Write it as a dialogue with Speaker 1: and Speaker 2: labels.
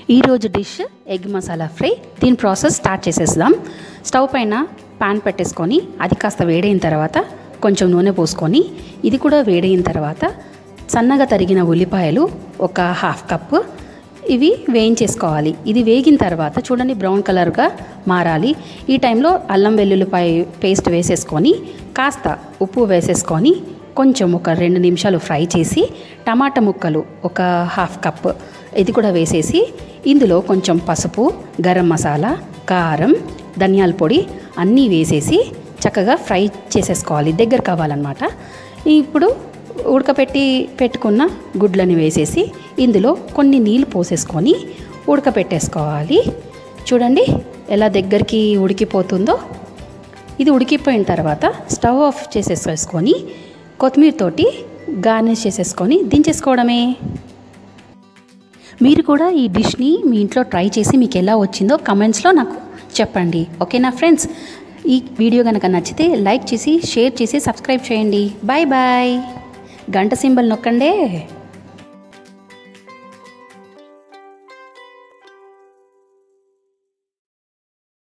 Speaker 1: ఈరోజు dish egg masala fry దీని process start చేసేద్దాం స్టవ్ పైన పాన్ పెట్టేసుకొని అది కాస్త వేడైన తర్వాత కొంచెం నూనె పోసుకొని ఇది కూడా వేడైన తర్వాత సన్నగా తరిగిన ఉల్లిపాయలు ఒక హాఫ్ కప్పు ఇవి వేయించేసుకోవాలి ఇది వేగిన తర్వాత చూడండి బ్రౌన్ కలర్గా మారాలి ఈ టైంలో అల్లం వెల్లుల్లిపాయ పేస్ట్ వేసేసుకొని కాస్త ఉప్పు వేసేసుకొని కొంచెం ఒక రెండు నిమిషాలు ఫ్రై చేసి టమాటా ముక్కలు ఒక హాఫ్ కప్ ఇది కూడా వేసేసి ఇందులో కొంచెం పసుపు గరం మసాలా కారం ధనియాల పొడి అన్నీ వేసేసి చక్కగా ఫ్రై చేసేసుకోవాలి దగ్గర కావాలన్నమాట ఇప్పుడు ఉడకపెట్టి పెట్టుకున్న గుడ్లని వేసేసి ఇందులో కొన్ని నీళ్ళు పోసేసుకొని ఉడకపెట్టేసుకోవాలి చూడండి ఎలా దగ్గరికి ఉడికిపోతుందో ఇది ఉడికిపోయిన తర్వాత స్టవ్ ఆఫ్ చేసేసుకొని కొత్తిమీరతోటి గార్నిష్ చేసేసుకొని దించేసుకోవడమే మీరు కూడా ఈ డిష్ని మీ ఇంట్లో ట్రై చేసి మీకు ఎలా వచ్చిందో కమెంట్స్లో నాకు చెప్పండి ఓకేనా ఫ్రెండ్స్ ఈ వీడియో కనుక నచ్చితే లైక్ చేసి షేర్ చేసి సబ్స్క్రైబ్ చేయండి బాయ్ బాయ్ గంట సింబల్ నొక్కండే